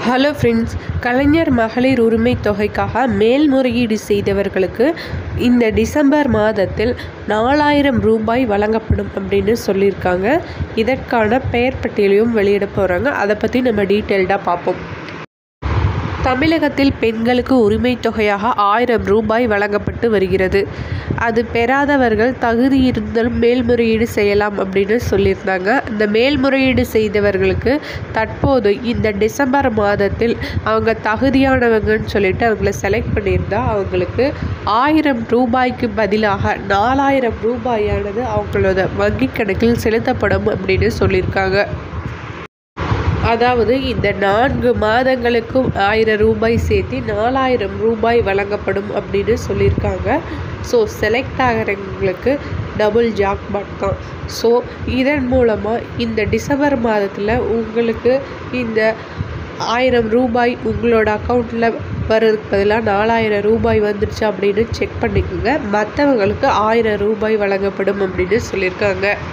hello friends கலைஞர் மகளிர் உரிமை தொகைக்காக மேல்முறையீடு செய்தவர்களுக்கு இந்த டிசம்பர் மாதத்தில் நாலாயிரம் ரூபாய் வழங்கப்படும் அப்படின்னு சொல்லியிருக்காங்க இதற்கான பெயர் பட்டியலையும் வெளியிட போகிறாங்க அதை பற்றி நம்ம டீட்டெயில்டாக பார்ப்போம் தமிழகத்தில் பெண்களுக்கு உரிமை தொகையாக ஆயிரம் ரூபாய் வழங்கப்பட்டு வருகிறது அது பெறாதவர்கள் தகுதி இருந்தாலும் மேல்முறையீடு செய்யலாம் அப்படின்னு சொல்லியிருந்தாங்க இந்த மேல்முறையீடு செய்தவர்களுக்கு தற்போது இந்த டிசம்பர் மாதத்தில் அவங்க தகுதியானவங்கன்னு சொல்லிட்டு அவங்கள செலக்ட் பண்ணியிருந்தா அவங்களுக்கு ஆயிரம் ரூபாய்க்கு பதிலாக நாலாயிரம் ரூபாயானது அவங்களோட வங்கி கணக்கில் செலுத்தப்படும் அப்படின்னு சொல்லியிருக்காங்க அதாவது இந்த நான்கு மாதங்களுக்கும் ஆயிரம் ரூபாய் சேர்த்து நாலாயிரம் ரூபாய் வழங்கப்படும் அப்படின்னு சொல்லியிருக்காங்க ஸோ செலக்ட் ஆகிறவங்களுக்கு டபுள் ஜாக்பாட் தான் ஸோ இதன் மூலமாக இந்த டிசம்பர் மாதத்தில் உங்களுக்கு இந்த ஆயிரம் ரூபாய் உங்களோட அக்கௌண்ட்டில் வர்றதுக்கு பதிலாக நாலாயிரம் ரூபாய் வந்துடுச்சு அப்படின்னு செக் பண்ணிக்கோங்க மற்றவங்களுக்கு ஆயிரம் ரூபாய் வழங்கப்படும் அப்படின்னு சொல்லியிருக்காங்க